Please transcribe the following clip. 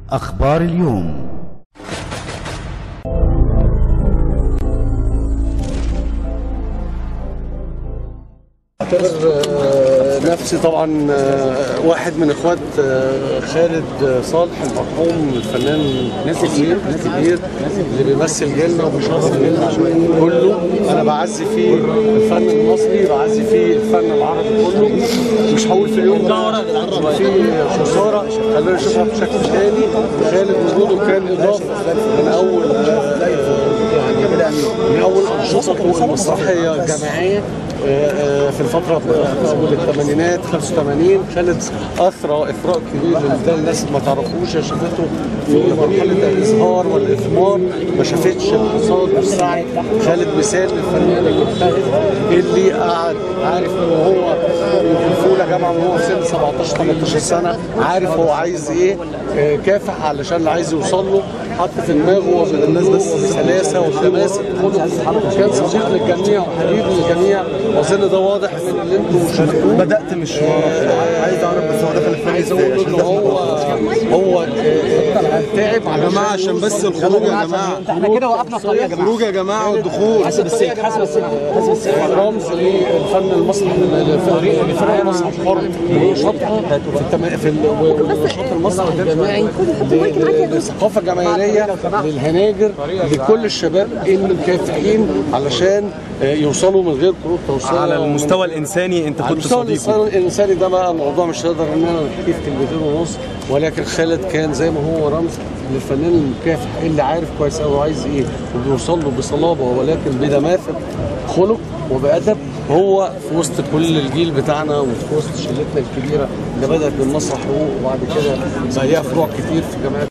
أخبار اليوم اعتبر آه، نفسي طبعا آه، واحد من اخوات آه، خالد آه، صالح المرحوم الفنان ناس كبير ناس كبير اللي بيمثل جيلنا وبيشرف جيلنا كله انا بعزي فيه الفن المصري بعزي فيه الفن العربي كله مش هقول في اليوم ده في خساره خلينا نشوفها بشكل تاني خالد وجوده كان اضافه من اول يعني من اول انشطته المسرحيه الجماعيه آه، آه، في الفترة في أول الثمانينات 85 خالد أثرى إثراء كبير لده الناس ما تعرفوش هي شافته في مرحلة الإظهار والإثمار ما شافتش الحصاد والسعي خالد مثال للفنان المجتهد اللي قعد عارف إن هو في الأولى جامعة وهو في سن 17 18 سنة عارف هو عايز إيه آه، كافح علشان اللي عايز يوصل له حط في دماغه من الناس بس سلاسة وتماسك خلق كان صديق للجميع وحبيب للجميع واظن ده واضح من اللي انتوا شفتوه بدات مشوار عايز اعرف بس هو دخل الفن عايز ازاي اقول عشان ان ده هو هو آه، تعب يا جماعه عشان بس الخروج يا جماعه احنا كده وقفنا الطريق يا جماعه خروج يا جماعه والدخول حسب السلك حسب السلك حسب السلك رمز للفن المسرح الفن المسرح الحر ونشاطها في التم... في ال- ونشاط المسرح الجماعي للثقافه الجماهيريه للهناجر لكل الشباب اللي مكافحين علشان آه، يوصلوا من غير كروت توصيل على المستوى الانساني انت على كنت المستوى صديقه الإنسان- الانساني ده بقى موضوع مش هنقدر ان انا نحكيه في كلمتين ونص ولكن خالد كان زي ما هو رمز للفنان المكافح اللي عارف كويس قوي عايز ايه وبيوصل له بصلابه ولكن بدماثه خلق وبادب هو في وسط كل الجيل بتاعنا وفي وسط شلتنا الكبيره اللي بدات من مسرح حقوق وبعد كده بقى ليها فروع كتير في جامعه